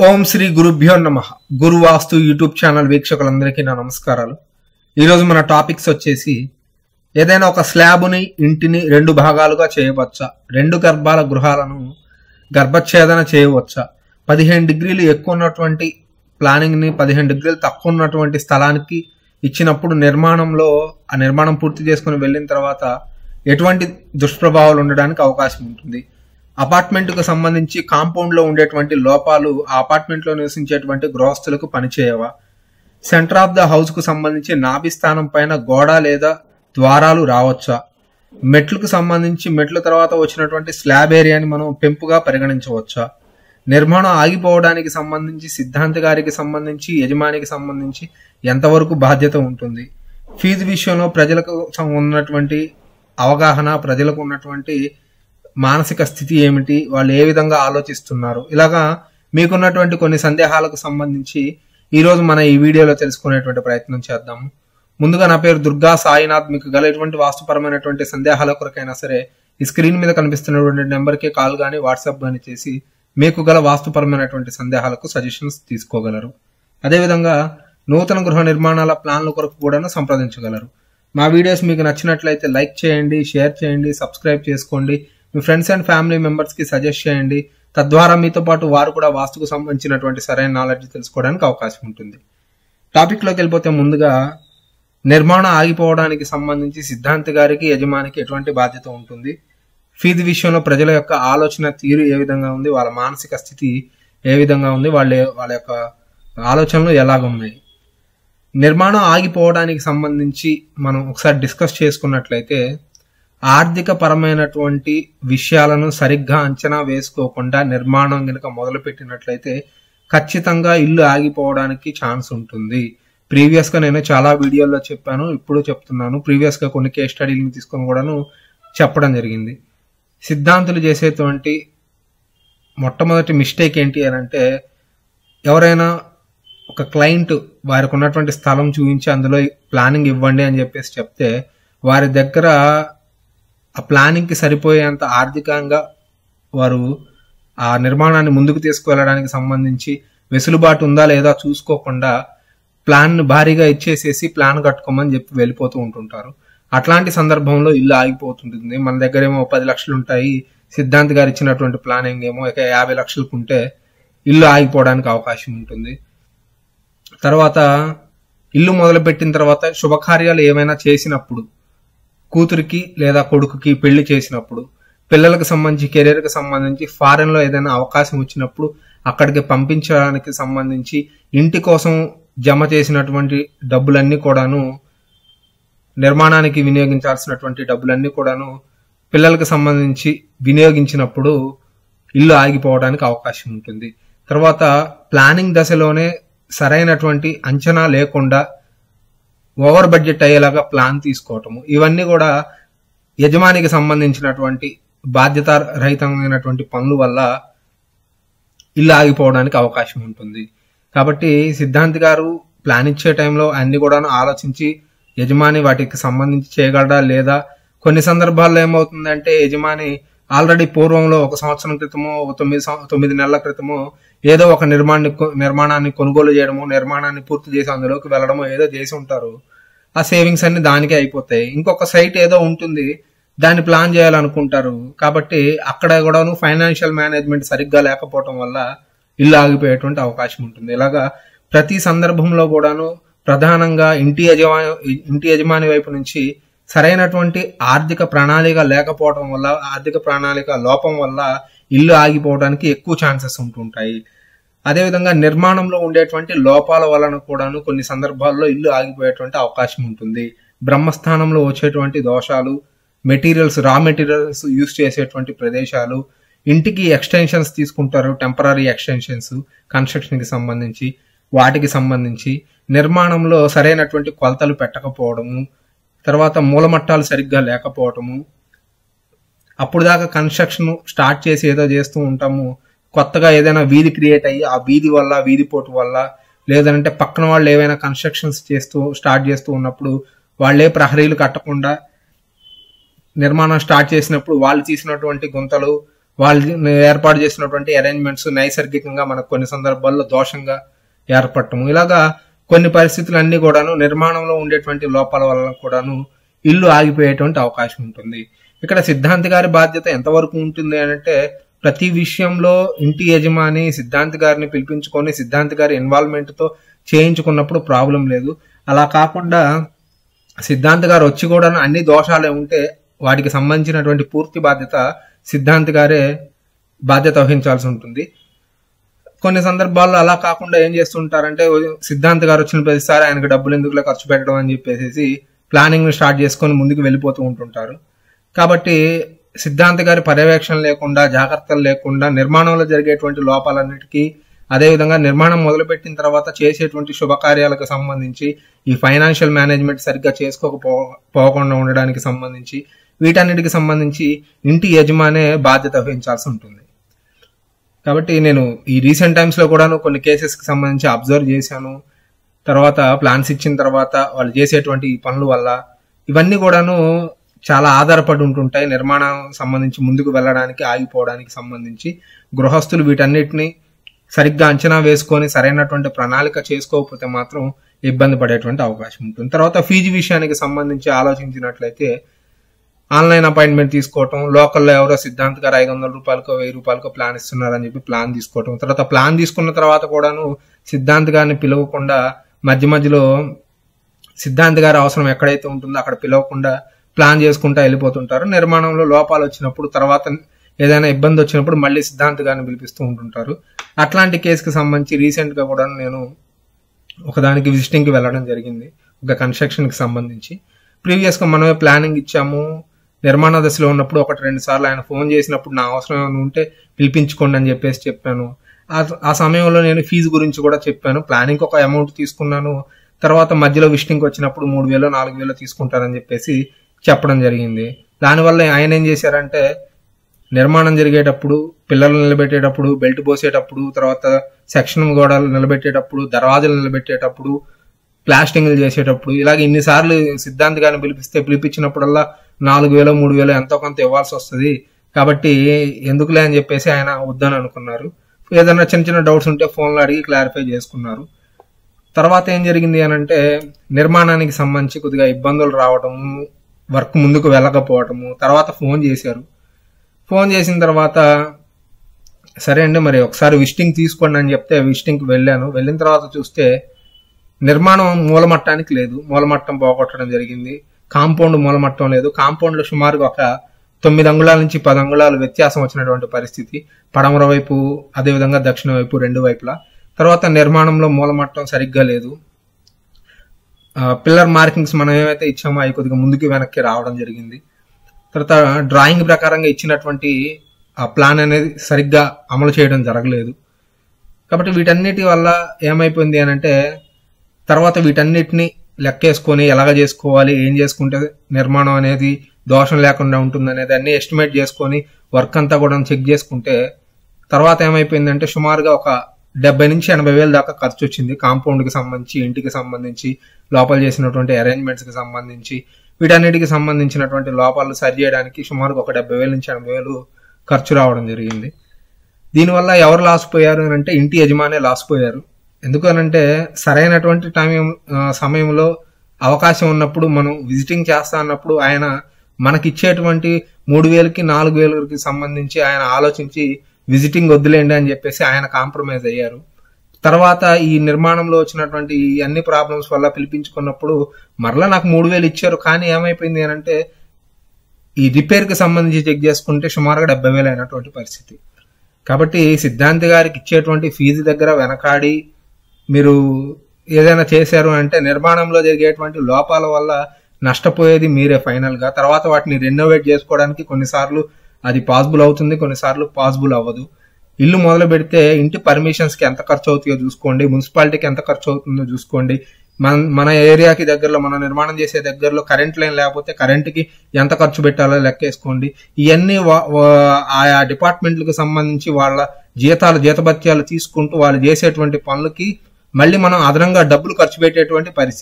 ఓం శ్రీ గురుభ్యో నమ గురువాస్తు YouTube channel వీక్షకులందరికీ నా నమస్కారాలు ఈరోజు మన టాపిక్స్ వచ్చేసి ఏదైనా ఒక స్లాబ్ని ఇంటిని రెండు భాగాలుగా చేయవచ్చా రెండు గర్భాల గృహాలను గర్భఛేదన చేయవచ్చా పదిహేను డిగ్రీలు ఎక్కువ ఉన్నటువంటి ప్లానింగ్ని పదిహేను డిగ్రీలు తక్కువ ఉన్నటువంటి స్థలానికి ఇచ్చినప్పుడు నిర్మాణంలో ఆ నిర్మాణం పూర్తి చేసుకుని వెళ్ళిన తర్వాత ఎటువంటి దుష్ప్రభావాలు ఉండడానికి అవకాశం ఉంటుంది అపార్ట్మెంట్కు సంబంధించి కాంపౌండ్లో ఉండేటువంటి లోపాలు ఆ అపార్ట్మెంట్లో నివసించేటువంటి గృహస్థులకు పనిచేయవా సెంటర్ ఆఫ్ ద హౌస్కు సంబంధించి నాభి స్థానం పైన గోడ లేదా ద్వారాలు రావచ్చా మెట్లకు సంబంధించి మెట్ల తర్వాత వచ్చినటువంటి స్లాబ్ ఏరియాని మనం పెంపుగా పరిగణించవచ్చా నిర్మాణం ఆగిపోవడానికి సంబంధించి సిద్ధాంత గారికి సంబంధించి యజమానికి సంబంధించి ఎంతవరకు బాధ్యత ఉంటుంది ఫీజు విషయంలో ప్రజలకు సం- ఉన్నటువంటి అవగాహన ప్రజలకు ఉన్నటువంటి మానసిక స్థితి ఏమిటి వాళ్ళు ఏ విధంగా ఆలోచిస్తున్నారు ఇలాగా మీకున్నటువంటి కొన్ని సందేహాలకు సంబంధించి ఈరోజు మన ఈ వీడియోలో తెలుసుకునేటువంటి ప్రయత్నం చేద్దాము ముందుగా నా పేరు దుర్గా సాయినాథ్ మీకు గల ఎటువంటి వాస్తుపరమైనటువంటి సందేహాల కొరకైనా సరే ఈ స్క్రీన్ మీద కనిపిస్తున్నటువంటి నెంబర్కి కాల్ కానీ వాట్సాప్ కానీ చేసి మీకు గల వాస్తుపరమైనటువంటి సందేహాలకు సజెషన్స్ తీసుకోగలరు అదేవిధంగా నూతన గృహ నిర్మాణాల ప్లాన్ల కొరకు కూడాను సంప్రదించగలరు మా వీడియోస్ మీకు నచ్చినట్లయితే లైక్ చేయండి షేర్ చేయండి సబ్స్క్రైబ్ చేసుకోండి మీ ఫ్రెండ్స్ అండ్ ఫ్యామిలీ మెంబర్స్ కి సజెస్ట్ చేయండి తద్వారా మీతో పాటు వారు కూడా వాస్తుకు సంబంధించినటువంటి సరైన నాలెడ్జ్ తెలుసుకోవడానికి అవకాశం ఉంటుంది టాపిక్ లోకి వెళ్ళిపోతే ముందుగా నిర్మాణం ఆగిపోవడానికి సంబంధించి సిద్ధాంతి గారికి యజమానికి ఎటువంటి బాధ్యత ఉంటుంది ఫీజు విషయంలో ప్రజల యొక్క ఆలోచన తీరు ఏ విధంగా ఉంది వాళ్ళ మానసిక స్థితి ఏ విధంగా ఉంది వాళ్ళ వాళ్ళ యొక్క ఆలోచనలు ఎలాగ ఉన్నాయి నిర్మాణం ఆగిపోవడానికి సంబంధించి మనం ఒకసారి డిస్కస్ చేసుకున్నట్లయితే ఆర్థిక పరమైనటువంటి విషయాలను సరిగ్గా అంచనా వేసుకోకుండా నిర్మాణం కనుక మొదలుపెట్టినట్లయితే ఖచ్చితంగా ఇల్లు ఆగిపోవడానికి ఛాన్స్ ఉంటుంది ప్రీవియస్ గా నేను చాలా వీడియోల్లో చెప్పాను ఇప్పుడు చెప్తున్నాను ప్రీవియస్ గా కొన్ని కేస్ స్టడీలను తీసుకొని కూడాను చెప్పడం జరిగింది సిద్ధాంతులు చేసేటువంటి మొట్టమొదటి మిస్టేక్ ఏంటి అని అంటే ఎవరైనా ఒక క్లయింట్ వారికి ఉన్నటువంటి స్థలం చూపించి అందులో ప్లానింగ్ ఇవ్వండి అని చెప్పేసి చెప్తే వారి దగ్గర ఆ ప్లానింగ్ కి సరిపోయేంత ఆర్థికంగా వారు ఆ నిర్మాణాన్ని ముందుకు తీసుకువెళ్ళడానికి సంబంధించి వెసులుబాటు ఉందా లేదా చూసుకోకుండా ప్లాన్ భారీగా ఇచ్చేసేసి ప్లాన్ కట్టుకోమని చెప్పి వెళ్ళిపోతూ ఉంటుంటారు అట్లాంటి సందర్భంలో ఇల్లు ఆగిపోతుంటుంది మన దగ్గర ఏమో పది లక్షలు ఉంటాయి సిద్ధాంత్ గారు ఇచ్చినటువంటి ప్లానింగ్ ఏమో ఇక యాభై లక్షలకు ఉంటే ఇల్లు ఆగిపోవడానికి అవకాశం ఉంటుంది తర్వాత ఇల్లు మొదలుపెట్టిన తర్వాత శుభకార్యాలు ఏమైనా చేసినప్పుడు కూతురికి లేదా కొడుకుకి పెళ్లి చేసినప్పుడు పిల్లలకు సంబంధించి కెరీర్కి సంబంధించి ఫారెన్ లో ఏదైనా అవకాశం వచ్చినప్పుడు అక్కడికి పంపించడానికి సంబంధించి ఇంటి కోసం జమ చేసినటువంటి డబ్బులన్నీ కూడాను నిర్మాణానికి వినియోగించాల్సినటువంటి డబ్బులన్నీ కూడాను పిల్లలకు సంబంధించి వినియోగించినప్పుడు ఇల్లు ఆగిపోవడానికి అవకాశం ఉంటుంది తర్వాత ప్లానింగ్ దశలోనే సరైనటువంటి అంచనా లేకుండా ఓవర్ బడ్జెట్ అయ్యేలాగా ప్లాన్ తీసుకోవటము ఇవన్నీ కూడా యజమానికి సంబంధించినటువంటి బాధ్యత రహితమైనటువంటి పనుల వల్ల ఇల్లు ఆగిపోవడానికి అవకాశం ఉంటుంది కాబట్టి సిద్ధాంత్ గారు ప్లాన్ ఇచ్చే టైంలో అన్ని కూడా ఆలోచించి యజమాని వాటికి సంబంధించి చేయగలడా లేదా కొన్ని సందర్భాల్లో ఏమవుతుందంటే యజమాని ఆల్రెడీ పూర్వంలో ఒక సంవత్సరం క్రితమో ఒక తొమ్మిది సం- తొమ్మిది నెలల క్రితమో ఏదో ఒక నిర్మాణాన్ని కొ- నిర్మాణాన్ని కొనుగోలు చేయడము నిర్మాణాన్ని పూర్తి చేసి అందులోకి వెళ్ళడమో ఏదో చేసి ఉంటారు ఆ సేవింగ్స్ అన్ని దానికే అయిపోతాయి ఇంకొక సైట్ ఏదో ఉంటుంది దాన్ని ప్లాన్ చేయాలనుకుంటారు కాబట్టి అక్కడ కూడాను ఫైనాన్షియల్ మేనేజ్మెంట్ సరిగ్గా లేకపోవటం వల్ల ఇల్లు ఆగిపోయేటువంటి అవకాశం ఉంటుంది ఇలాగా ప్రతి సందర్భంలో కూడాను ప్రధానంగా ఇంటి యజమాని ఇంటి యజమాని వైపు నుంచి సరైనటువంటి ఆర్థిక ప్రణాళిక లేకపోవడం వల్ల ఆర్థిక ప్రణాళిక లోపం వల్ల ఇల్లు ఆగిపోవడానికి ఎక్కువ ఛాన్సెస్ ఉంటుంటాయి అదేవిధంగా నిర్మాణంలో ఉండేటువంటి లోపాల వలన కూడాను కొన్ని సందర్భాల్లో ఇల్లు ఆగిపోయేటువంటి అవకాశం ఉంటుంది బ్రహ్మస్థానంలో వచ్చేటువంటి దోషాలు మెటీరియల్స్ రా మెటీరియల్స్ యూజ్ చేసేటువంటి ప్రదేశాలు ఇంటికి ఎక్స్టెన్షన్స్ తీసుకుంటారు టెంపరీ ఎక్స్టెన్షన్స్ కన్స్ట్రక్షన్ కి సంబంధించి వాటికి సంబంధించి నిర్మాణంలో సరైనటువంటి కొలతలు పెట్టకపోవడము తర్వాత మూలమట్టాలు సరిగ్గా లేకపోవటము అప్పుడు దాకా కన్స్ట్రక్షన్ స్టార్ట్ చేసి ఏదో చేస్తూ ఉంటాము కొత్తగా ఏదైనా వీధి క్రియేట్ అయ్యి ఆ వీధి వల్ల వీధి పోటు వల్ల లేదంటే పక్కన వాళ్ళు ఏవైనా కన్స్ట్రక్షన్స్ చేస్తూ స్టార్ట్ చేస్తూ ఉన్నప్పుడు వాళ్ళే ప్రహరీలు కట్టకుండా నిర్మాణం స్టార్ట్ చేసినప్పుడు వాళ్ళు తీసినటువంటి గుంతలు వాళ్ళు ఏర్పాటు చేసినటువంటి అరేంజ్మెంట్స్ నైసర్గికంగా మనకు కొన్ని సందర్భాల్లో దోషంగా ఏర్పడటము ఇలాగా కొన్ని పరిస్థితులు అన్ని కూడాను నిర్మాణంలో ఉండేటువంటి లోపాల వల్ల కూడాను ఇల్లు ఆగిపోయేటువంటి అవకాశం ఉంటుంది ఇక్కడ సిద్ధాంతి గారి బాధ్యత ఎంతవరకు ఉంటుంది అని అంటే ప్రతి విషయంలో ఇంటి యజమాని సిద్ధాంతి గారిని పిలిపించుకొని సిద్ధాంతి గారి ఇన్వాల్వ్మెంట్ తో చేయించుకున్నప్పుడు ప్రాబ్లం లేదు అలా కాకుండా సిద్ధాంతి గారు వచ్చి కూడా అన్ని దోషాలే ఉంటే వాటికి సంబంధించినటువంటి పూర్తి బాధ్యత సిద్ధాంతి గారే బాధ్యత వహించాల్సి ఉంటుంది కొన్ని సందర్భాల్లో అలా కాకుండా ఏం చేస్తుంటారంటే సిద్ధాంత్ గారు వచ్చిన ప్రతిసారి ఆయనకు డబ్బులు ఎందుకులో ఖర్చు పెట్టడం అని చెప్పేసి ప్లానింగ్ స్టార్ట్ చేసుకొని ముందుకు వెళ్ళిపోతూ ఉంటుంటారు కాబట్టి సిద్ధాంత్ గారి పర్యవేక్షణ లేకుండా జాగ్రత్తలు లేకుండా నిర్మాణంలో జరిగేటువంటి లోపాలన్నిటికీ అదేవిధంగా నిర్మాణం మొదలుపెట్టిన తర్వాత చేసేటువంటి శుభకార్యాలకు సంబంధించి ఈ ఫైనాన్షియల్ మేనేజ్మెంట్ సరిగ్గా చేసుకోకపో పోకుండా ఉండడానికి సంబంధించి వీటన్నిటికి సంబంధించి ఇంటి యజమానే బాధ్యత వహించాల్సి ఉంటుంది కాబట్టి నేను ఈ రీసెంట్ టైమ్స్ లో కూడాను కొన్ని కేసెస్ కి సంబంధించి అబ్జర్వ్ చేశాను తర్వాత ప్లాన్స్ ఇచ్చిన తర్వాత వాళ్ళు చేసేటువంటి ఈ పనుల వల్ల ఇవన్నీ కూడాను చాలా ఆధారపడి ఉంటుంటాయి నిర్మాణం సంబంధించి ముందుకు వెళ్ళడానికి ఆగిపోవడానికి సంబంధించి గృహస్థులు వీటన్నిటిని సరిగ్గా అంచనా వేసుకొని సరైనటువంటి ప్రణాళిక చేసుకోకపోతే మాత్రం ఇబ్బంది పడేటువంటి అవకాశం ఉంటుంది తర్వాత ఫీజు విషయానికి సంబంధించి ఆలోచించినట్లయితే ఆన్లైన్ అపాయింట్మెంట్ తీసుకోవటం లోకల్లో ఎవరో సిద్ధాంత్ గారు ఐదు వందల రూపాయలకో వెయ్యి రూపాయలకో ప్లాన్ ఇస్తున్నారని చెప్పి ప్లాన్ తీసుకోవటం తర్వాత ప్లాన్ తీసుకున్న తర్వాత కూడాను సిద్ధాంత్ గారిని పిలవకుండా మధ్య మధ్యలో సిద్ధాంత్ గారి అవసరం ఎక్కడైతే ఉంటుందో అక్కడ పిలవకుండా ప్లాన్ చేసుకుంటా వెళ్ళిపోతుంటారు నిర్మాణంలో లోపాలు వచ్చినప్పుడు తర్వాత ఏదైనా ఇబ్బంది వచ్చినప్పుడు మళ్ళీ సిద్ధాంత్ గారిని పిలిపిస్తూ ఉంటుంటారు అట్లాంటి కేసుకి సంబంధించి రీసెంట్ గా కూడా నేను ఒకదానికి విజిటింగ్ కి వెళ్ళడం జరిగింది ఒక కన్స్ట్రక్షన్ కి సంబంధించి ప్రీవియస్ గా మనమే ప్లానింగ్ ఇచ్చాము నిర్మాణ దశలో ఉన్నప్పుడు ఒకటి రెండు సార్లు ఆయన ఫోన్ చేసినప్పుడు నా అవసరం ఏమైనా ఉంటే పిలిపించుకోండి అని చెప్పేసి చెప్పాను ఆ- ఆ సమయంలో నేను ఫీజు గురించి కూడా చెప్పాను ప్లానింగ్ ఒక అమౌంట్ తీసుకున్నాను తర్వాత మధ్యలో విజిటింగ్ వచ్చినప్పుడు మూడు వేలు నాలుగు వేలు తీసుకుంటారని చెప్పేసి చెప్పడం జరిగింది దానివల్ల ఆయన ఏం చేశారంటే నిర్మాణం జరిగేటప్పుడు పిల్లలు నిలబెట్టేటప్పుడు బెల్ట్ పోసేటప్పుడు తర్వాత సెక్షన్ గోడలు నిలబెట్టేటప్పుడు దర్వాజలు నిలబెట్టేటప్పుడు ప్లాస్టింగ్లు చేసేటప్పుడు ఇలాగ ఇన్నిసార్లు సిద్ధాంత్ గారిని పిలిపిస్తే పిలిపించినప్పుడల్లా నాలుగు వేలు మూడు వేలు ఎంతో కొంత ఇవ్వాల్సి వస్తుంది కాబట్టి ఎందుకులే అని చెప్పేసి ఆయన వద్దని అనుకున్నారు ఏదైనా చిన్న చిన్న డౌట్స్ ఉంటే ఫోన్లో అడిగి క్లారిఫై చేసుకున్నారు తర్వాత ఏం జరిగింది అని అంటే నిర్మాణానికి సంబంధించి కొద్దిగా ఇబ్బందులు రావటము వర్క్ ముందుకు వెళ్ళకపోవటము తర్వాత ఫోన్ చేశారు ఫోన్ చేసిన తర్వాత సరే అండి మరి ఒకసారి విజిటింగ్ తీసుకోండి అని చెప్తే విజిటింగ్కి వెళ్ళాను వెళ్ళిన తర్వాత చూస్తే నిర్మాణం మూలమట్టానికి లేదు మూలమట్టం పోగొట్టడం జరిగింది కాంపౌండ్ మూలమట్టం లేదు కాంపౌండ్ లో సుమారుగా ఒక తొమ్మిది అంగుళాల నుంచి పది అంగుళాలు వ్యత్యాసం వచ్చినటువంటి పరిస్థితి పడమర వైపు అదేవిధంగా దక్షిణ వైపు రెండు వైపులా తర్వాత నిర్మాణంలో మూలమట్టం సరిగ్గా లేదు పిల్లర్ మార్కింగ్స్ మనం ఏమైతే ఇచ్చామో అవి కొద్దిగా ముందుకి వెనక్కి రావడం జరిగింది తర్వాత డ్రాయింగ్ ప్రకారంగా ఇచ్చినటువంటి ఆ ప్లాన్ అనేది సరిగ్గా అమలు చేయడం జరగలేదు కాబట్టి వీటన్నిటి వల్ల ఏమైపోయింది అని అంటే తర్వాత వీటన్నిటిని లెక్కేసుకొని ఎలాగ చేసుకోవాలి ఏం చేసుకుంటే నిర్మాణం అనేది దోషం లేకుండా ఉంటుంది అనేది అన్ని ఎస్టిమేట్ చేసుకొని వర్క్ అంతా కూడా చెక్ చేసుకుంటే తర్వాత ఏమైపోయిందంటే సుమారుగా ఒక డెబ్బై నుంచి ఎనభై వేల దాకా ఖర్చు వచ్చింది కాంపౌండ్ కి సంబంధించి ఇంటికి సంబంధించి లోపల చేసినటువంటి అరేంజ్మెంట్స్ కి సంబంధించి వీటన్నిటికి సంబంధించినటువంటి లోపాలు సరి చేయడానికి సుమారుగా ఒక డెబ్బై వేల నుంచి ఎనభై వేలు ఖర్చు రావడం జరిగింది దీనివల్ల ఎవరు లాస్ పోయారు అని అంటే ఇంటి యజమానే లాస్ పోయారు ఎందుకనంటే సరైనటువంటి టైం ఆ, సమయంలో అవకాశం ఉన్నప్పుడు మనం విజిటింగ్ చేస్తా అన్నప్పుడు ఆయన మనకి ఇచ్చేటువంటి మూడు వేలకి నాలుగు వేలకి సంబంధించి ఆయన ఆలోచించి విజిటింగ్ వద్దులేండి అని చెప్పేసి ఆయన కాంప్రమైజ్ అయ్యారు తర్వాత ఈ నిర్మాణంలో వచ్చినటువంటి ఈ అన్ని ప్రాబ్లమ్స్ వల్ల పిలిపించుకున్నప్పుడు మరలా నాకు మూడు వేలు ఇచ్చారు కానీ ఏమైపోయింది అని అంటే ఈ రిపేర్ కి సంబంధించి చెక్ చేసుకుంటే సుమారుగా డెబ్బై వేలు అయినటువంటి పరిస్థితి కాబట్టి సిద్ధాంతి గారికి ఇచ్చేటువంటి ఫీజు దగ్గర వెనకాడి మీరు ఏదైనా చేశారు అంటే నిర్మాణంలో జరిగేటువంటి లోపాల వల్ల నష్టపోయేది మీరే ఫైనల్ గా తర్వాత వాటిని రెనోవేట్ చేసుకోవడానికి కొన్నిసార్లు అది పాసిబుల్ అవుతుంది కొన్నిసార్లు పాసిబుల్ అవ్వదు ఇల్లు మొదలు పెడితే ఇంటి పర్మిషన్స్ కి ఎంత ఖర్చు అవుతాయో చూసుకోండి మున్సిపాలిటీకి ఎంత ఖర్చు అవుతుందో చూసుకోండి మన మన ఏరియాకి దగ్గరలో మనం నిర్మాణం చేసే దగ్గరలో కరెంట్ లైన్ లేకపోతే కరెంట్ కి ఎంత ఖర్చు పెట్టాలో లెక్కేసుకోండి ఇవన్నీ వా- వా- ఆయా డిపార్ట్మెంట్లకు సంబంధించి వాళ్ళ జీతాలు జీతభత్యాలు తీసుకుంటూ వాళ్ళు చేసేటువంటి పనులకి మళ్ళీ మనం అదనంగా డబ్బులు ఖర్చు పెట్టేటువంటి పరిస్థితి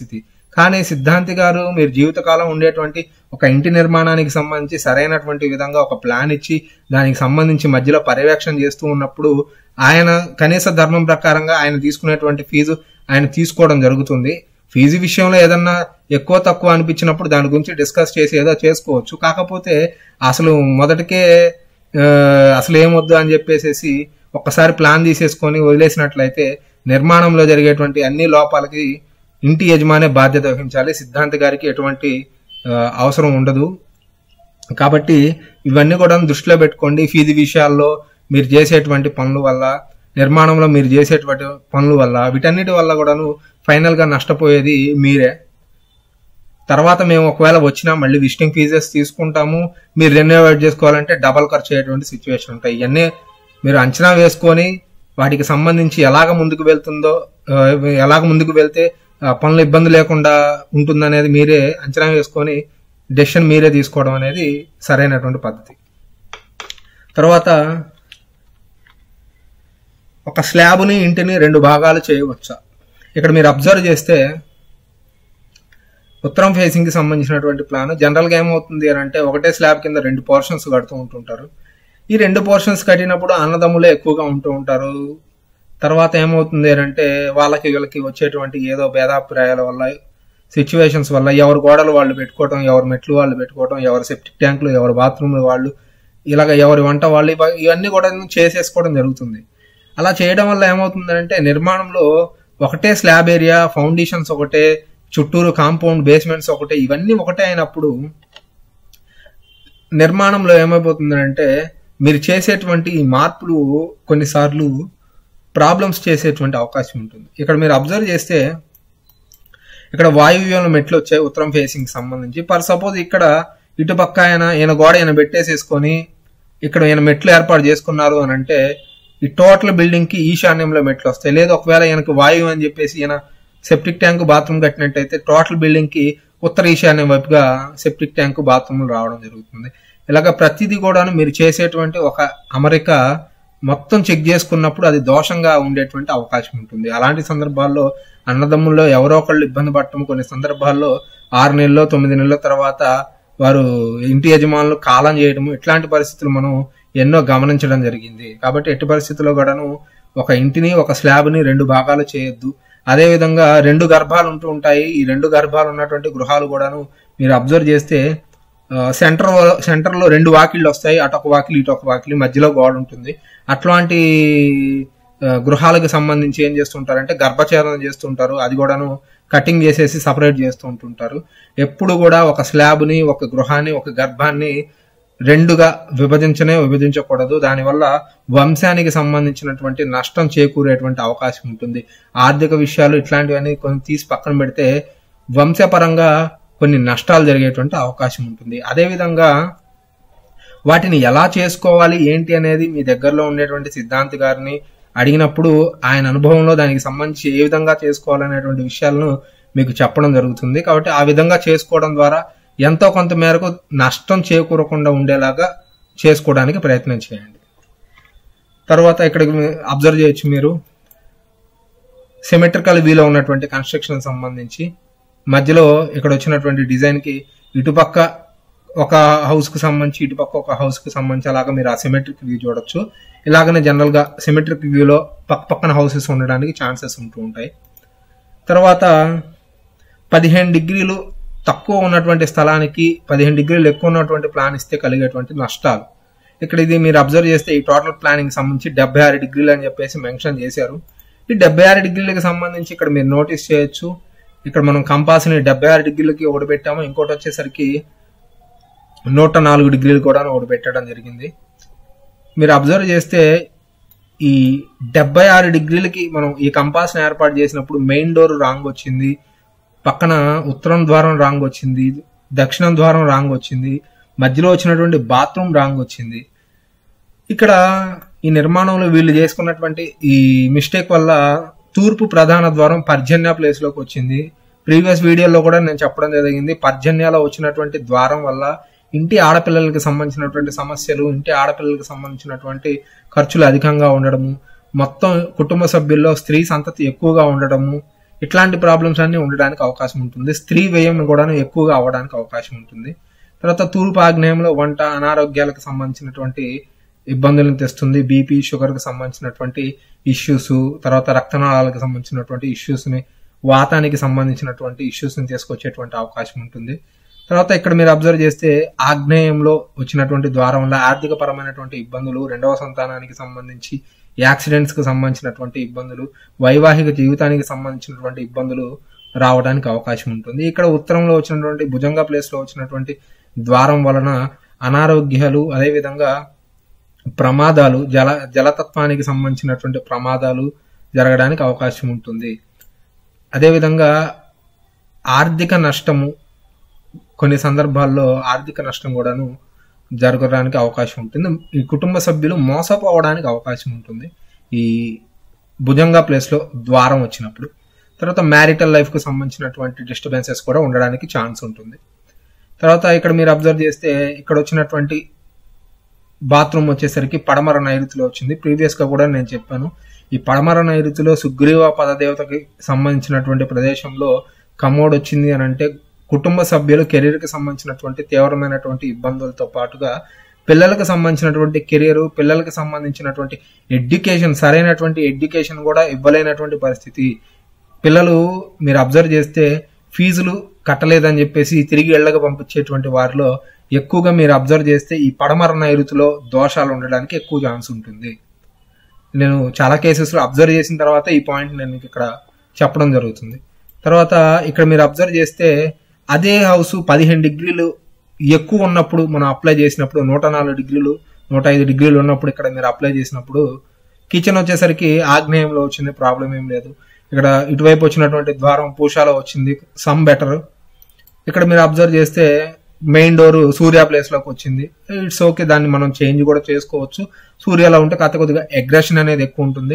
కానీ సిద్ధాంతి గారు మీరు జీవితకాలం ఉండేటువంటి ఒక ఇంటి నిర్మాణానికి సంబంధించి సరైనటువంటి విధంగా ఒక ప్లాన్ ఇచ్చి దానికి సంబంధించి మధ్యలో పర్యవేక్షణ చేస్తూ ఉన్నప్పుడు ఆయన కనీస ధర్మం ప్రకారంగా ఆయన తీసుకునేటువంటి ఫీజు ఆయన తీసుకోవడం జరుగుతుంది ఫీజు విషయంలో ఏదన్నా ఎక్కువ తక్కువ అనిపించినప్పుడు దాని గురించి డిస్కస్ చేసి ఏదో చేసుకోవచ్చు కాకపోతే అసలు మొదటికే ఆ, అసలు ఏమొద్దు అని చెప్పేసేసి ఒక్కసారి ప్లాన్ తీసేసుకొని వదిలేసినట్లయితే నిర్మాణంలో జరిగేటువంటి అన్ని లోపాలకి ఇంటి యజమానే బాధ్యత వహించాలి సిద్ధాంతి గారికి ఎటువంటి ఆ, అవసరం ఉండదు కాబట్టి ఇవన్నీ కూడా దృష్టిలో పెట్టుకోండి ఫీజు విషయాల్లో మీరు చేసేటువంటి పనుల వల్ల నిర్మాణంలో మీరు చేసేటువంటి పనుల వల్ల వీటన్నిటి వల్ల కూడాను ఫైనల్ గా నష్టపోయేది మీరే తర్వాత మేము ఒకవేళ వచ్చినా మళ్ళీ విజిటింగ్ ఫీజెస్ తీసుకుంటాము మీరు రెన్యువేట్ చేసుకోవాలంటే డబల్ ఖర్చు అయ్యేటువంటి సిచ్యువేషన్ ఉంటాయి ఇవన్నీ మీరు అంచనా వేసుకొని వాటికి సంబంధించి ఎలాగ ముందుకు వెళ్తుందో ఆ, ఎలాగ ముందుకు వెళ్తే ఆ, పనులు ఇబ్బంది లేకుండా ఉంటుందనేది మీరే అంచనా వేసుకొని డెసిషన్ మీరే తీసుకోవడం అనేది సరైనటువంటి పద్ధతి తర్వాత ఒక స్లాబ్ని ఇంటిని రెండు భాగాలు చేయవచ్చా ఇక్కడ మీరు అబ్జర్వ్ చేస్తే ఉత్తరం ఫేసింగ్ కి సంబంధించినటువంటి ప్లాన్ జనరల్ గా ఏమవుతుంది అని అంటే ఒకటే స్లాబ్ కింద రెండు పోర్షన్స్ కడుతూ ఉంటుంటారు ఈ రెండు పోర్షన్స్ కట్టినప్పుడు అన్నదమ్ములే ఎక్కువగా ఉంటూ ఉంటారు తర్వాత ఏమవుతుంది అని అంటే వాళ్ళకి వీళ్ళకి వచ్చేటువంటి ఏదో భేదాభిప్రాయాల వల్ల సిచ్యువేషన్స్ వల్ల ఎవరి గోడలు వాళ్ళు పెట్టుకోవటం ఎవరి మెట్లు వాళ్ళు పెట్టుకోవటం ఎవరి సెప్టిక్ ట్యాంకులు ఎవరి బాత్రూమ్లు వాళ్ళు ఇలాగ ఎవరి వంట వాళ్ళు ఇవ- ఇవన్నీ కూడా చేసేసుకోవడం జరుగుతుంది అలా చేయడం వల్ల ఏమవుతుంది అంటే నిర్మాణంలో ఒకటే స్లాబ్ ఏరియా ఫౌండేషన్స్ ఒకటే చుట్టూరు కాంపౌండ్ బేస్మెంట్స్ ఒకటే ఇవన్నీ ఒకటే అయినప్పుడు నిర్మాణంలో ఏమైపోతుందంటే మీరు చేసేటువంటి ఈ మార్పులు కొన్నిసార్లు ప్రాబ్లమ్స్ చేసేటువంటి అవకాశం ఉంటుంది ఇక్కడ మీరు అబ్జర్వ్ చేస్తే ఇక్కడ వాయువ్యంలో మెట్లు వచ్చాయి ఉత్తరం ఫేసింగ్ సంబంధించి పర్ సపోజ్ ఇక్కడ ఇటుపక్క ఆయన ఈయన గోడ ఈయన పెట్టేసేసుకొని ఇక్కడ ఈయన మెట్లు ఏర్పాటు చేసుకున్నారు అని అంటే ఈ టోటల్ బిల్డింగ్ కి ఈశాన్యంలో మెట్లు వస్తాయి లేదు ఒకవేళ ఈయనకు వాయువు అని చెప్పేసి ఈయన సెప్టిక్ ట్యాంక్ బాత్రూమ్ కట్టినట్టయితే టోటల్ బిల్డింగ్ కి ఉత్తర ఈశాన్యం వైపుగా సెప్టిక్ ట్యాంక్ బాత్రూమ్ రావడం జరుగుతుంది ఇలాగ ప్రతిదీ కూడాను మీరు చేసేటువంటి ఒక అమరిక మొత్తం చెక్ చేసుకున్నప్పుడు అది దోషంగా ఉండేటువంటి అవకాశం ఉంటుంది అలాంటి సందర్భాల్లో అన్నదమ్ముల్లో ఎవరో ఒకళ్ళు ఇబ్బంది పడటం కొన్ని సందర్భాల్లో ఆరు నెలల్లో తొమ్మిది నెలల తర్వాత వారు ఇంటి యజమానులు కాలం చేయడం ఇట్లాంటి పరిస్థితులు మనం ఎన్నో గమనించడం జరిగింది కాబట్టి ఎట్టి పరిస్థితుల్లో కూడాను ఒక ఇంటిని ఒక స్లాబ్ని రెండు భాగాలు చేయొద్దు అదే విధంగా రెండు గర్భాలు ఉంటూ ఉంటాయి ఈ రెండు గర్భాలు ఉన్నటువంటి గృహాలు కూడాను మీరు అబ్జర్వ్ చేస్తే సెంటర్ సెంటర్ లో రెండు వాకిళ్ళు వస్తాయి అటు ఒక వాకిలి ఇటు ఒక వాకిలి మధ్యలో గోడ ఉంటుంది అట్లాంటి ఆ, గృహాలకు సంబంధించి ఏం చేస్తుంటారంటే గర్భఛేదన చేస్తుంటారు అది కూడాను కటింగ్ చేసేసి సపరేట్ చేస్తూ ఉంటుంటారు ఎప్పుడు కూడా ఒక స్లాబ్ ని ఒక గృహాన్ని ఒక గర్భాన్ని రెండుగా విభజించనే విభజించకూడదు దానివల్ల వంశానికి సంబంధించినటువంటి నష్టం చేకూరేటువంటి అవకాశం ఉంటుంది ఆర్థిక విషయాలు ఇట్లాంటివన్నీ కొన్ని తీసి పక్కన పెడితే వంశపరంగా కొన్ని నష్టాలు జరిగేటువంటి అవకాశం ఉంటుంది అదేవిధంగా వాటిని ఎలా చేసుకోవాలి ఏంటి అనేది మీ దగ్గరలో ఉండేటువంటి సిద్ధాంతి గారిని అడిగినప్పుడు ఆయన అనుభవంలో దానికి సంబంధించి ఏ విధంగా చేసుకోవాలనేటువంటి విషయాలను మీకు చెప్పడం జరుగుతుంది కాబట్టి ఆ విధంగా చేసుకోవడం ద్వారా ఎంతో కొంత మేరకు నష్టం చేకూరకుండా ఉండేలాగా చేసుకోవడానికి ప్రయత్నం చేయండి తర్వాత ఇక్కడ అబ్జర్వ్ చేయొచ్చు మీరు సిమెట్రికల్ వీలో ఉన్నటువంటి కన్స్ట్రక్షన్ సంబంధించి మధ్యలో ఇక్కడ వచ్చినటువంటి డిజైన్ కి ఇటుపక్క ఒక హౌస్ కు సంబంధించి ఇటుపక్క ఒక హౌస్ కు సంబంధించి అలాగా మీరు ఆ సిమెట్రిక్ వ్యూ చూడొచ్చు ఇలాగనే జనరల్ గా సిమెట్రిక్ వ్యూలో పక్క పక్కన హౌసెస్ ఉండడానికి ఛాన్సెస్ ఉంటూ ఉంటాయి తర్వాత పదిహేను డిగ్రీలు తక్కువ ఉన్నటువంటి స్థలానికి పదిహేను డిగ్రీలు ఎక్కువ ఉన్నటువంటి ప్లాన్ ఇస్తే కలిగేటువంటి నష్టాలు ఇక్కడ ఇది మీరు అబ్జర్వ్ చేస్తే ఈ టోటల్ ప్లానింగ్ సంబంధించి డెబ్బై ఆరు డిగ్రీలు అని చెప్పేసి మెన్షన్ చేశారు ఈ డెబ్బై ఆరు డిగ్రీలకు సంబంధించి ఇక్కడ మీరు నోటీస్ చేయొచ్చు ఇక్కడ మనం కంపాస్ని డెబ్బై ఆరు డిగ్రీలకి ఒకటి పెట్టాము ఇంకోటి వచ్చేసరికి నూట నాలుగు డిగ్రీలు కూడా ఒకటి పెట్టడం జరిగింది మీరు అబ్జర్వ్ చేస్తే ఈ డెబ్బై ఆరు డిగ్రీలకి మనం ఈ కంపాస్ని ఏర్పాటు చేసినప్పుడు మెయిన్ డోర్ రాంగ్ వచ్చింది పక్కన ఉత్తరం ద్వారం రాంగ్ వచ్చింది దక్షిణం ద్వారం రాంగ్ వచ్చింది మధ్యలో వచ్చినటువంటి బాత్రూమ్ రాంగ్ వచ్చింది ఇక్కడ ఈ నిర్మాణంలో వీళ్ళు చేసుకున్నటువంటి ఈ మిస్టేక్ వల్ల తూర్పు ప్రధాన ద్వారం పర్జన్య ప్లేస్ లోకి వచ్చింది ప్రీవియస్ వీడియోలో కూడా నేను చెప్పడం జరిగింది పర్జన్యాలో వచ్చినటువంటి ద్వారం వల్ల ఇంటి ఆడపిల్లలకి సంబంధించినటువంటి సమస్యలు ఇంటి ఆడపిల్లలకి సంబంధించినటువంటి ఖర్చులు అధికంగా ఉండడము మొత్తం కుటుంబ సభ్యుల్లో స్త్రీ సంతతి ఎక్కువగా ఉండడము ఇట్లాంటి ప్రాబ్లమ్స్ అన్ని ఉండడానికి అవకాశం ఉంటుంది స్త్రీ వ్యయం కూడా ఎక్కువగా అవ్వడానికి అవకాశం ఉంటుంది తర్వాత తూర్పు ఆగ్నేయంలో వంట అనారోగ్యాలకు సంబంధించినటువంటి ఇబ్బందులను తెస్తుంది బీపీ షుగర్ కి సంబంధించినటువంటి ఇష్యూస్ తర్వాత రక్తనాళాలకు సంబంధించినటువంటి ఇష్యూస్ ని వాతానికి సంబంధించినటువంటి ఇష్యూస్ ని తీసుకొచ్చేటువంటి అవకాశం ఉంటుంది తర్వాత ఇక్కడ మీరు అబ్జర్వ్ చేస్తే ఆగ్నేయంలో వచ్చినటువంటి ద్వారంలో ఆర్థిక పరమైనటువంటి ఇబ్బందులు రెండవ సంతానానికి సంబంధించి యాక్సిడెంట్స్ కి సంబంధించినటువంటి ఇబ్బందులు వైవాహిక జీవితానికి సంబంధించినటువంటి ఇబ్బందులు రావడానికి అవకాశం ఉంటుంది ఇక్కడ ఉత్తరంలో వచ్చినటువంటి భుజంగ ప్లేస్ లో వచ్చినటువంటి ద్వారం వలన అనారోగ్యాలు అదేవిధంగా ప్రమాదాలు జల జలతత్వానికి సంబంధించినటువంటి ప్రమాదాలు జరగడానికి అవకాశం ఉంటుంది అదేవిధంగా ఆర్థిక నష్టము కొన్ని సందర్భాల్లో ఆర్థిక నష్టం కూడాను జరగడానికి అవకాశం ఉంటుంది ఈ కుటుంబ సభ్యులు మోసపోవడానికి అవకాశం ఉంటుంది ఈ భుజంగా ప్లేస్ లో ద్వారం వచ్చినప్పుడు తర్వాత మ్యారిటల్ లైఫ్ కు సంబంధించినటువంటి డిస్టర్బెన్సెస్ కూడా ఉండడానికి ఛాన్స్ ఉంటుంది తర్వాత ఇక్కడ మీరు అబ్జర్వ్ చేస్తే ఇక్కడ వచ్చినటువంటి బాత్రూమ్ వచ్చేసరికి పడమర నైరుతిలో వచ్చింది ప్రీవియస్ గా కూడా నేను చెప్పాను ఈ పడమర నైరుతిలో సుగ్రీవ పదదేవతకి సంబంధించినటువంటి ప్రదేశంలో కమోడ్ వచ్చింది అని అంటే కుటుంబ సభ్యులు కెరీర్ కి సంబంధించినటువంటి తీవ్రమైనటువంటి ఇబ్బందులతో పాటుగా పిల్లలకు సంబంధించినటువంటి కెరీర్ పిల్లలకు సంబంధించినటువంటి ఎడ్యుకేషన్ సరైనటువంటి ఎడ్యుకేషన్ కూడా ఇవ్వలేనటువంటి పరిస్థితి పిల్లలు మీరు అబ్జర్వ్ చేస్తే ఫీజులు కట్టలేదని చెప్పేసి తిరిగి ఇళ్లకు పంపించేటువంటి వారిలో ఎక్కువగా మీరు అబ్జర్వ్ చేస్తే ఈ పడమర నైరుతిలో దోషాలు ఉండడానికి ఎక్కువ ఛాన్స్ ఉంటుంది నేను చాలా కేసెస్ లో అబ్జర్వ్ చేసిన తర్వాత ఈ పాయింట్ నేను మీకు ఇక్కడ చెప్పడం జరుగుతుంది తర్వాత ఇక్కడ మీరు అబ్జర్వ్ చేస్తే అదే హౌస్ పదిహేను డిగ్రీలు ఎక్కువ ఉన్నప్పుడు మనం అప్లై చేసినప్పుడు నూట నాలుగు డిగ్రీలు నూట ఐదు డిగ్రీలు ఉన్నప్పుడు ఇక్కడ మీరు అప్లై చేసినప్పుడు కిచెన్ వచ్చేసరికి ఆగ్నేయంలో వచ్చింది ప్రాబ్లం ఏం లేదు ఇక్కడ ఇటువైపు వచ్చినటువంటి ద్వారం పూషాలో వచ్చింది సమ్ బెటర్ ఇక్కడ మీరు అబ్జర్వ్ చేస్తే మెయిన్ డోర్ సూర్య ప్లేస్ లోకి వచ్చింది ఇట్స్ ఓకే దాన్ని మనం చేంజ్ కూడా చేసుకోవచ్చు సూర్యలో ఉంటే కాస్త కొద్దిగా అగ్రెషన్ అనేది ఎక్కువ ఉంటుంది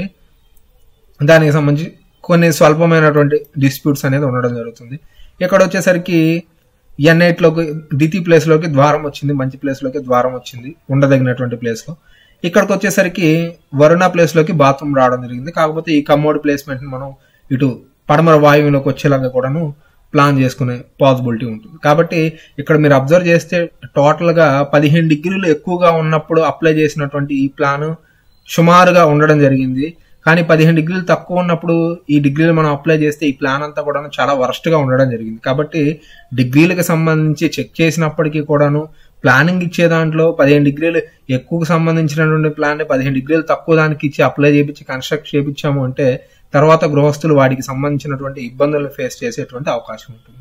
దానికి సంబంధించి కొన్ని స్వల్పమైనటువంటి డిస్ప్యూట్స్ అనేది ఉండడం జరుగుతుంది ఇక్కడ వచ్చేసరికి ఎన్ లోకి దితి ప్లేస్ లోకి ద్వారం వచ్చింది మంచి ప్లేస్ లోకి ద్వారం వచ్చింది ఉండదగినటువంటి ప్లేస్ లో ఇక్కడికి వచ్చేసరికి వరుణ ప్లేస్ లోకి బాత్రూమ్ రావడం జరిగింది కాకపోతే ఈ కమోడ్ ప్లేస్మెంట్ మనం ఇటు పడమర వాయువులోకి వచ్చేలాగా కూడాను ప్లాన్ చేసుకునే పాసిబిలిటీ ఉంటుంది కాబట్టి ఇక్కడ మీరు అబ్జర్వ్ చేస్తే టోటల్ గా పదిహేను డిగ్రీలు ఎక్కువగా ఉన్నప్పుడు అప్లై చేసినటువంటి ఈ ప్లాన్ సుమారుగా ఉండడం జరిగింది కానీ పదిహేను డిగ్రీలు తక్కువ ఉన్నప్పుడు ఈ డిగ్రీలు మనం అప్లై చేస్తే ఈ ప్లాన్ అంతా కూడా చాలా వరస్ట్ గా ఉండడం జరిగింది కాబట్టి డిగ్రీలకు సంబంధించి చెక్ చేసినప్పటికీ కూడాను ప్లానింగ్ ఇచ్చే దాంట్లో పదిహేను డిగ్రీలు ఎక్కువ సంబంధించినటువంటి ప్లాన్ పదిహేను డిగ్రీలు తక్కువ దానికి ఇచ్చి అప్లై చేయించి కన్స్ట్రక్ట్ చేయించాము అంటే తర్వాత గృహస్థులు వాటికి సంబంధించినటువంటి ఇబ్బందులను ఫేస్ చేసేటువంటి అవకాశం ఉంటుంది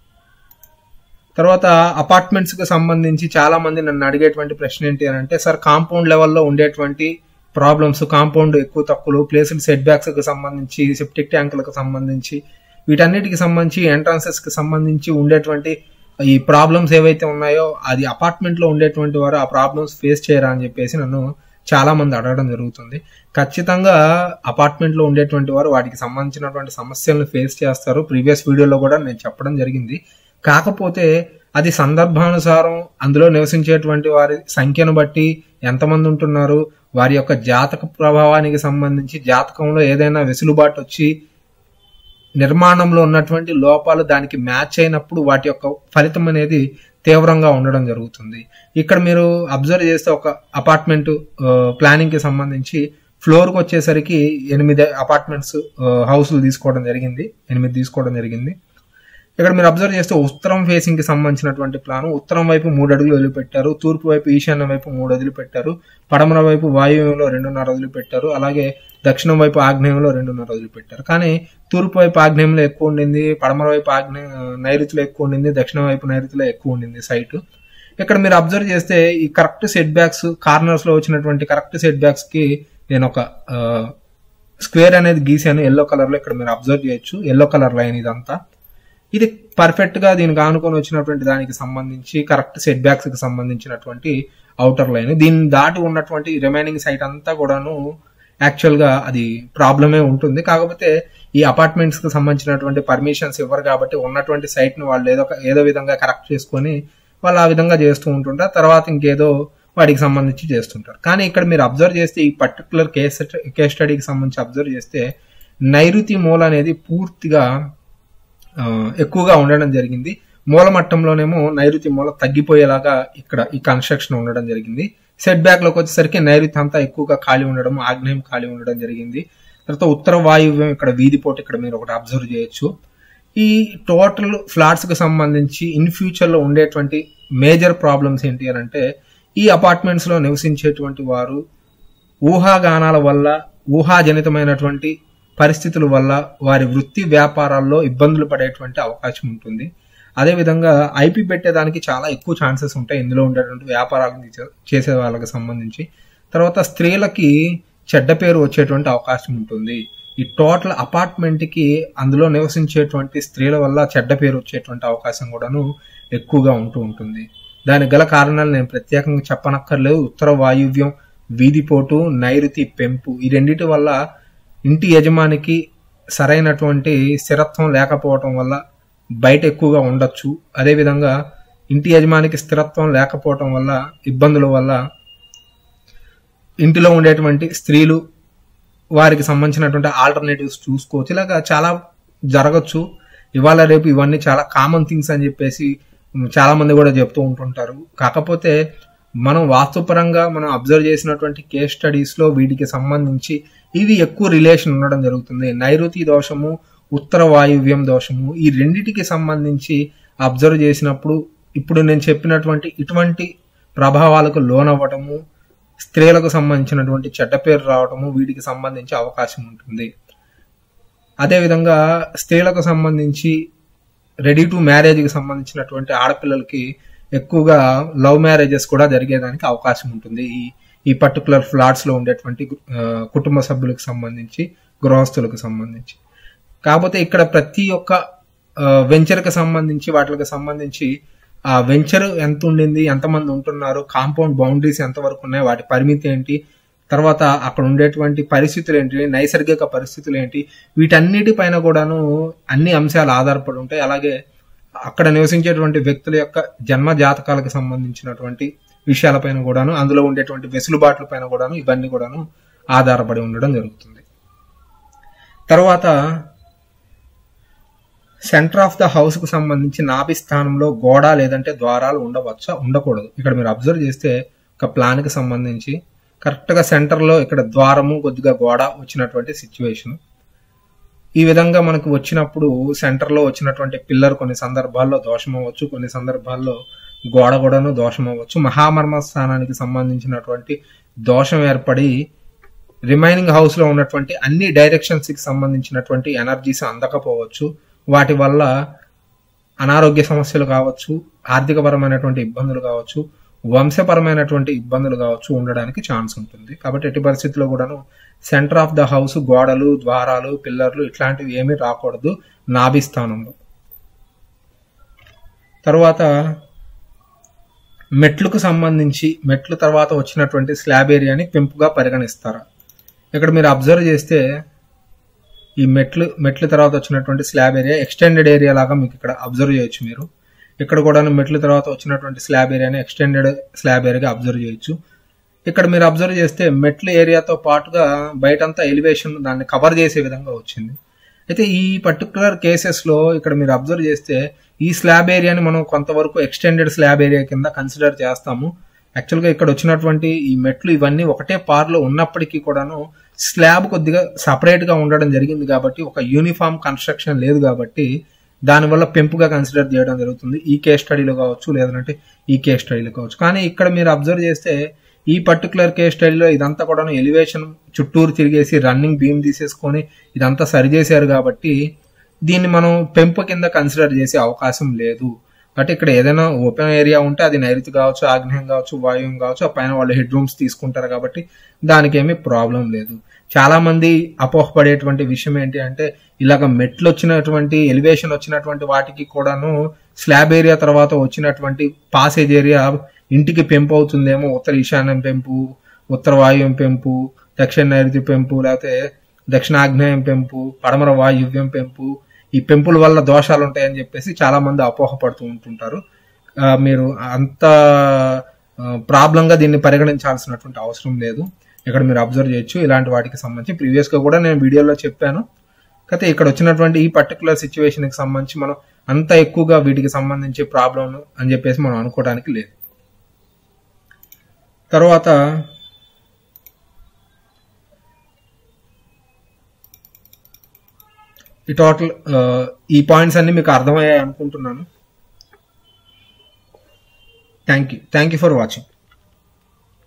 తర్వాత అపార్ట్మెంట్స్ కి సంబంధించి చాలా మంది నన్ను అడిగేటువంటి ప్రశ్న ఏంటి అని అంటే సార్ కాంపౌండ్ లెవెల్లో ఉండేటువంటి ప్రాబ్లమ్స్ కాంపౌండ్ ఎక్కువ తక్కువలు ప్లేసులు సెట్ బ్యాక్స్ కి సంబంధించి సెప్టిక్ ట్యాంకులకు సంబంధించి వీటన్నిటికి సంబంధించి ఎంట్రన్సెస్ కి సంబంధించి ఉండేటువంటి ఈ ప్రాబ్లమ్స్ ఏవైతే ఉన్నాయో అది అపార్ట్మెంట్ లో ఉండేటువంటి వారు ఆ ప్రాబ్లమ్స్ ఫేస్ చేయరా అని చెప్పేసి నన్ను చాలా మంది అడగడం జరుగుతుంది ఖచ్చితంగా అపార్ట్మెంట్ లో ఉండేటువంటి వారు వాటికి సంబంధించినటువంటి సమస్యలను ఫేస్ చేస్తారు ప్రీవియస్ వీడియోలో కూడా నేను చెప్పడం జరిగింది కాకపోతే అది సందర్భానుసారం అందులో నివసించేటువంటి వారి సంఖ్యను బట్టి ఎంతమంది ఉంటున్నారు వారి యొక్క జాతక ప్రభావానికి సంబంధించి జాతకంలో ఏదైనా వెసులుబాటు వచ్చి నిర్మాణంలో ఉన్నటువంటి లోపాలు దానికి మ్యాచ్ అయినప్పుడు వాటి యొక్క ఫలితం అనేది తీవ్రంగా ఉండడం జరుగుతుంది ఇక్కడ మీరు అబ్జర్వ్ చేస్తే ఒక అపార్ట్మెంట్ ప్లానింగ్ కి సంబంధించి ఫ్లోర్ కి వచ్చేసరికి ఎనిమిది అపార్ట్మెంట్స్ హౌస్లు తీసుకోవడం జరిగింది ఎనిమిది తీసుకోవడం జరిగింది ఇక్కడ మీరు అబ్జర్వ్ చేస్తే ఉత్తరం ఫేసింగ్ కి సంబంధించినటువంటి ప్లాన్ ఉత్తరం వైపు మూడు అడుగులు వదిలిపెట్టారు తూర్పు వైపు ఈశాన్య వైపు మూడు వదిలిపెట్టారు పడమర వైపు వాయువ్యంలో రెండున్నర వదిలిపెట్టారు అలాగే దక్షిణం వైపు ఆగ్నేయంలో రెండున్నర వదిలిపెట్టారు కానీ తూర్పు వైపు ఆగ్నేయంలో ఎక్కువ ఉండింది పడమర వైపు ఆగ్నేయ నైరుతిలో ఎక్కువ ఉండింది దక్షిణ వైపు నైరుతిలో ఎక్కువ ఉండింది సైట్ ఇక్కడ మీరు అబ్జర్వ్ చేస్తే ఈ కరెక్ట్ సెట్ బ్యాక్స్ కార్నర్స్ లో వచ్చినటువంటి కరెక్ట్ సెట్ బ్యాక్స్ కి నేను ఒక స్క్వేర్ అనేది గీసాను ఎల్లో కలర్ లో ఇక్కడ మీరు అబ్జర్వ్ చేయొచ్చు ఎల్లో కలర్ లైన్ ఇదంతా ఇది పర్ఫెక్ట్ గా దీనికి ఆనుకొని వచ్చినటువంటి దానికి సంబంధించి కరెక్ట్ సెట్ బ్యాక్స్ కి సంబంధించినటువంటి అవుటర్ లైన్ దీన్ని దాటి ఉన్నటువంటి రిమైనింగ్ సైట్ అంతా కూడాను యాక్చువల్ గా అది ప్రాబ్లమే ఉంటుంది కాకపోతే ఈ అపార్ట్మెంట్స్ కి సంబంధించినటువంటి పర్మిషన్స్ ఇవ్వరు కాబట్టి ఉన్నటువంటి సైట్ ని వాళ్ళు ఏదో ఏదో విధంగా కరెక్ట్ చేసుకొని వాళ్ళు ఆ విధంగా చేస్తూ ఉంటుంటారు తర్వాత ఇంకేదో వాటికి సంబంధించి చేస్తుంటారు కానీ ఇక్కడ మీరు అబ్జర్వ్ చేస్తే ఈ పర్టికులర్ కేస్ కేస్ స్టడీకి సంబంధించి అబ్జర్వ్ చేస్తే నైరుతి మూల అనేది పూర్తిగా ఆ, ఎక్కువగా ఉండడం జరిగింది మూల మట్టంలోనేమో నైరుతి మూల తగ్గిపోయేలాగా ఇక్కడ ఈ కన్స్ట్రక్షన్ ఉండడం జరిగింది సెట్ బ్యాక్ లోకి వచ్చేసరికి నైరుతి అంతా ఎక్కువగా ఖాళీ ఉండడం ఆగ్నేయం ఖాళీ ఉండడం జరిగింది తర్వాత ఉత్తర వాయువ్యం ఇక్కడ వీధిపోటు ఇక్కడ మీరు ఒకటి అబ్జర్వ్ చేయొచ్చు ఈ టోటల్ ఫ్లాట్స్ కి సంబంధించి ఇన్ ఫ్యూచర్ లో ఉండేటువంటి మేజర్ ప్రాబ్లమ్స్ ఏంటి అని అంటే ఈ అపార్ట్మెంట్స్ లో నివసించేటువంటి వారు ఊహాగానాల వల్ల ఊహాజనితమైనటువంటి పరిస్థితుల వల్ల వారి వృత్తి వ్యాపారాల్లో ఇబ్బందులు పడేటువంటి అవకాశం ఉంటుంది అదేవిధంగా ఐపీ పెట్టేదానికి చాలా ఎక్కువ ఛాన్సెస్ ఉంటాయి ఇందులో ఉండేటువంటి వ్యాపారాలను చే- చేసే వాళ్ళకి సంబంధించి తర్వాత స్త్రీలకి చెడ్డ పేరు వచ్చేటువంటి అవకాశం ఉంటుంది ఈ టోటల్ అపార్ట్మెంట్ కి అందులో నివసించేటువంటి స్త్రీల వల్ల చెడ్డ పేరు వచ్చేటువంటి అవకాశం కూడాను ఎక్కువగా ఉంటూ ఉంటుంది దానికి గల కారణాలు నేను ప్రత్యేకంగా చెప్పనక్కర్లేదు ఉత్తర వాయువ్యం వీధిపోటు నైరుతి పెంపు ఈ రెండిటి వల్ల ఇంటి యజమానికి సరైనటువంటి స్థిరత్వం లేకపోవటం వల్ల బయట ఎక్కువగా ఉండొచ్చు అదేవిధంగా ఇంటి యజమానికి స్థిరత్వం లేకపోవటం వల్ల ఇబ్బందుల వల్ల ఇంటిలో ఉండేటువంటి స్త్రీలు వారికి సంబంధించినటువంటి ఆల్టర్నేటివ్స్ చూసుకోవచ్చు ఇలాగా చాలా జరగచ్చు ఇవాళ రేపు ఇవన్నీ చాలా కామన్ థింగ్స్ అని చెప్పేసి చాలా మంది కూడా చెప్తూ ఉంటుంటారు కాకపోతే మనం వాస్తుపరంగా మనం అబ్జర్వ్ చేసినటువంటి కేస్ స్టడీస్ లో వీటికి సంబంధించి ఇవి ఎక్కువ రిలేషన్ ఉండడం జరుగుతుంది నైరుతి దోషము ఉత్తర వాయువ్యం దోషము ఈ రెండిటికి సంబంధించి అబ్జర్వ్ చేసినప్పుడు ఇప్పుడు నేను చెప్పినటువంటి ఇటువంటి ప్రభావాలకు లోనవ్వటము స్త్రీలకు సంబంధించినటువంటి చెడ్డ పేరు రావటము వీటికి సంబంధించి అవకాశం ఉంటుంది అదేవిధంగా స్త్రీలకు సంబంధించి రెడీ టు మ్యారేజ్కి సంబంధించినటువంటి ఆడపిల్లలకి ఎక్కువగా లవ్ మ్యారేజెస్ కూడా జరిగేదానికి అవకాశం ఉంటుంది ఈ ఈ పర్టికులర్ ఫ్లాట్స్ లో ఉండేటువంటి ఆ, కుటుంబ సభ్యులకు సంబంధించి గృహస్థులకు సంబంధించి కాకపోతే ఇక్కడ ప్రతి ఒక్క వెంచర్కి సంబంధించి వాటికి సంబంధించి ఆ వెంచర్ ఎంత ఉండింది ఎంతమంది ఉంటున్నారు కాంపౌండ్ బౌండరీస్ ఎంతవరకు ఉన్నాయి వాటి పరిమితి ఏంటి తర్వాత అక్కడ ఉండేటువంటి పరిస్థితులు ఏంటి నైసర్గిక పరిస్థితులు ఏంటి వీటన్నిటిపైన కూడాను అన్ని అంశాలు ఆధారపడి ఉంటాయి అలాగే అక్కడ నివసించేటువంటి వ్యక్తుల యొక్క జన్మ జాతకాలకు సంబంధించినటువంటి విషయాలపైన కూడాను అందులో ఉండేటువంటి వెసులుబాట్ల పైన కూడాను ఇవన్నీ కూడాను ఆధారపడి ఉండడం జరుగుతుంది తర్వాత సెంటర్ ఆఫ్ ద హౌస్ కు సంబంధించి నాభి స్థానంలో గోడ లేదంటే ద్వారాలు ఉండవచ్చా ఉండకూడదు ఇక్కడ మీరు అబ్జర్వ్ చేస్తే ఒక ప్లాన్ కి సంబంధించి కరెక్ట్ గా సెంటర్ లో ఇక్కడ ద్వారము కొద్దిగా గోడ వచ్చినటువంటి సిచ్యువేషన్ ఈ విధంగా మనకు వచ్చినప్పుడు సెంటర్ లో వచ్చినటువంటి పిల్లర్ కొన్ని సందర్భాల్లో దోషం అవ్వచ్చు కొన్ని సందర్భాల్లో గోడ కూడాను దోషం అవ్వచ్చు మహామర్మ స్థానానికి సంబంధించినటువంటి దోషం ఏర్పడి రిమైనింగ్ హౌస్ లో ఉన్నటువంటి అన్ని డైరెక్షన్స్ కి సంబంధించినటువంటి ఎనర్జీస్ అందకపోవచ్చు వాటి వల్ల అనారోగ్య సమస్యలు కావచ్చు ఆర్థికపరమైనటువంటి ఇబ్బందులు కావచ్చు వంశపరమైనటువంటి ఇబ్బందులు కావచ్చు ఉండడానికి ఛాన్స్ ఉంటుంది కాబట్టి ఎట్టి పరిస్థితుల్లో కూడాను సెంటర్ ఆఫ్ ద హౌస్ గోడలు ద్వారాలు పిల్లర్లు ఇట్లాంటివి ఏమీ రాకూడదు నాభి స్థానంలో తర్వాత మెట్లకు సంబంధించి మెట్లు తర్వాత వచ్చినటువంటి స్లాబ్ ఏరియాని పెంపుగా పరిగణిస్తారు ఇక్కడ మీరు అబ్జర్వ్ చేస్తే ఈ మెట్లు మెట్ల తర్వాత వచ్చినటువంటి స్లాబ్ ఏరియా ఎక్స్టెండెడ్ ఏరియా లాగా మీకు ఇక్కడ అబ్జర్వ్ చేయొచ్చు మీరు ఇక్కడ కూడా మెట్ల తర్వాత వచ్చినటువంటి స్లాబ్ ఏరియాని ఎక్స్టెండెడ్ స్లాబ్ ఏరియాగా అబ్జర్వ్ చేయొచ్చు ఇక్కడ మీరు అబ్జర్వ్ చేస్తే మెట్ల ఏరియాతో పాటుగా బయటంతా ఎలివేషన్ దాన్ని కవర్ చేసే విధంగా వచ్చింది అయితే ఈ పర్టికులర్ కేసెస్ లో ఇక్కడ మీరు అబ్జర్వ్ చేస్తే ఈ స్లాబ్ ఏరియాని మనం కొంతవరకు ఎక్స్టెండెడ్ స్లాబ్ ఏరియా కింద కన్సిడర్ చేస్తాము యాక్చువల్ గా ఇక్కడ వచ్చినటువంటి ఈ మెట్లు ఇవన్నీ ఒకటే పార్ లో ఉన్నప్పటికీ కూడాను స్లాబ్ కొద్దిగా సపరేట్ గా ఉండడం జరిగింది కాబట్టి ఒక యూనిఫామ్ కన్స్ట్రక్షన్ లేదు కాబట్టి దానివల్ల పెంపుగా కన్సిడర్ చేయడం జరుగుతుంది ఈ కేస్ స్టడీలో కావచ్చు లేదంటే ఈ కేస్ స్టడీలో కావచ్చు కానీ ఇక్కడ మీరు అబ్జర్వ్ చేస్తే ఈ పర్టికులర్ కేస్ స్టడీలో ఇదంతా కూడా ఎలివేషన్ చుట్టూరు తిరిగేసి రన్నింగ్ బీమ్ తీసేసుకొని ఇదంతా సరిచేశారు కాబట్టి దీన్ని మనం పెంపు కింద కన్సిడర్ చేసే అవకాశం లేదు కాబట్టి ఇక్కడ ఏదైనా ఓపెన్ ఏరియా ఉంటే అది నైరుతి కావచ్చు ఆగ్నేయం కావచ్చు వాయువ్యం కావచ్చు ఆ పైన వాళ్ళు హెడ్ రూమ్స్ తీసుకుంటారు కాబట్టి దానికి ఏమీ ప్రాబ్లం లేదు చాలా మంది అపోహపడేటువంటి విషయం ఏంటి అంటే ఇలాగ మెట్లు వచ్చినటువంటి ఎలివేషన్ వచ్చినటువంటి వాటికి కూడాను స్లాబ్ ఏరియా తర్వాత వచ్చినటువంటి పాసేజ్ ఏరియా ఇంటికి పెంపు అవుతుందేమో ఉత్తర ఈశాన్యం పెంపు ఉత్తర వాయువ్యం పెంపు దక్షిణ నైరుతి పెంపు లేకపోతే దక్షిణాగ్నేయం పెంపు పడమర వాయువ్యం పెంపు ఈ పెంపుల వల్ల దోషాలు ఉంటాయని చెప్పేసి చాలా మంది అపోహపడుతూ ఉంటుంటారు ఆ, మీరు అంత ప్రాబ్లం గా దీన్ని పరిగణించాల్సినటువంటి అవసరం లేదు ఇక్కడ మీరు అబ్జర్వ్ చేయొచ్చు ఇలాంటి వాటికి సంబంధించి ప్రీవియస్ గా కూడా నేను వీడియోలో చెప్పాను అయితే ఇక్కడ వచ్చినటువంటి ఈ పర్టికులర్ సిచ్యువేషన్కి సంబంధించి మనం అంత ఎక్కువగా వీటికి సంబంధించి ప్రాబ్లం అని చెప్పేసి మనం అనుకోవడానికి లేదు తర్వాత ఈ టోటల్ ఈ పాయింట్స్ అన్ని మీకు అర్థమయ్యాయి అనుకుంటున్నాను thank you thank you for watching